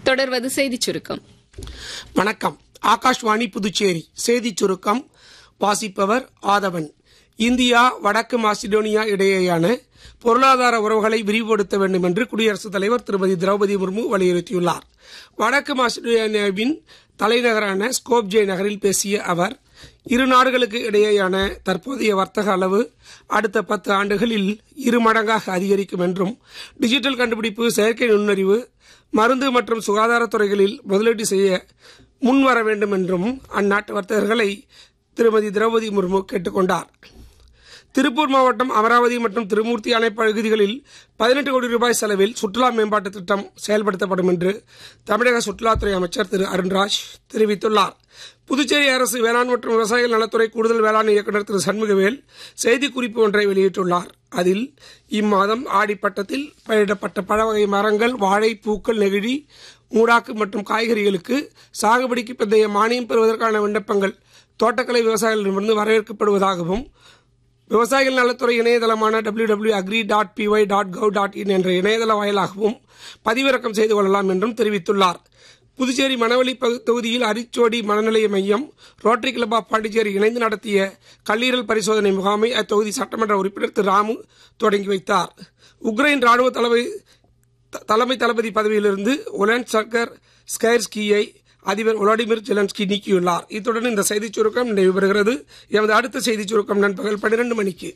தொடர்வது செய்திச் சுருக்கம் வணக்கம் ஆகாஷ்வாணி புதுச்சேரி செய்திச் சுருக்கம் வாசிப்பவர் ஆதவன் இந்தியா வடக்கு மாசிடோனியா இடையேயான பொருளாதார உறவுகளை விரிவுபடுத்த வேண்டும் என்று குடியரசுத் தலைவர் திருமதி திரௌபதி முர்மு வலியுறுத்தியுள்ளார் வடக்கு மாசிடோனியாவின் தலைநகரான ஸ்கோப்ஜே நகரில் பேசிய அவர் இரு நாடுகளுக்கு இடையேயான தற்போதைய வர்த்தக அளவு அடுத்த பத்து ஆண்டுகளில் இரு மடங்காக அதிகரிக்கும் என்றும் டிஜிட்டல் கண்டுபிடிப்பு செயற்கை நுண்ணறிவு மருந்து மற்றும் சுகாதாரத்துறைகளில் முதலீடு செய்ய முன்வர வேண்டும் என்றும் அந்நாட்டு வர்த்தகர்களை திருமதி திரௌபதி முர்மு கேட்டுக்கொண்டார் திருப்பூர் மாவட்டம் அமராவதி மற்றும் திருமூர்த்தி அணை பகுதிகளில் பதினெட்டு கோடி ரூபாய் செலவில் சுற்றுலா மேம்பாட்டு திட்டம் செயல்படுத்தப்படும் என்று தமிழக சுற்றுலாத்துறை அமைச்சர் திரு அருண்ராஜ் தெரிவித்துள்ளார் புதுச்சேரி அரசு வேளாண் மற்றும் விவசாயிகள் நலத்துறை கூடுதல் வேளாண் இயக்குநர் திரு சண்முகவேல் செய்திக்குறிப்பு ஒன்றை வெளியிட்டுள்ளார் அதில் இம்மாதம் ஆடிப்பட்டத்தில் பயிரிடப்பட்ட பழவகை மரங்கள் வாழை பூக்கள் நெகிழி மூடாக்கு மற்றும் காய்கறிகளுக்கு சாகுபடிக்கு பிந்தைய மானியம் பெறுவதற்கான விண்ணப்பங்கள் தோட்டக்கலை விவசாயிகளிடமிருந்து வரவேற்கப்படுவதாகவும் விவசாயிகள் நலத்துறை இணையதளமான W W agri dot PY dot gov dot in என்ற இணையதள வாயிலாகவும் பதிவிறக்கம் செய்து கொள்ளலாம் என்றும் தெரிவித்துள்ளார் புதுச்சேரி மணவெளி பகு- தொகுதியில் அரிச்சோடி மனநிலைய மையம் ரோட்டரி கிளப் ஆஃப் பாண்டிச்சேரி இணைந்து நடத்திய கல்லீரல் பரிசோதனை முகாமை அத்தொகுதி சட்டமன்ற உறுப்பினர் திரு ராமு தொடங்கி வைத்தார் உக்ரைன் ராணுவ தலைமை த- தலைமை தளபதி பதவியிலிருந்து ஒலன் சர்கர் ஸ்கைர்ஸ்கியை அதிபர் விளாடிமிர் ஜெலன்ஸ்கி நீக்கியுள்ளார் இத்துடன் இந்த செய்திச் சுருக்கம் நிறைவு பெறுகிறது எமது அடுத்த செய்திச் சுருக்கம் நண்பகல் பன்னிரண்டு மணிக்கு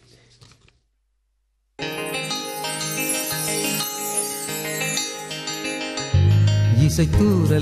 இசைத்தூரல்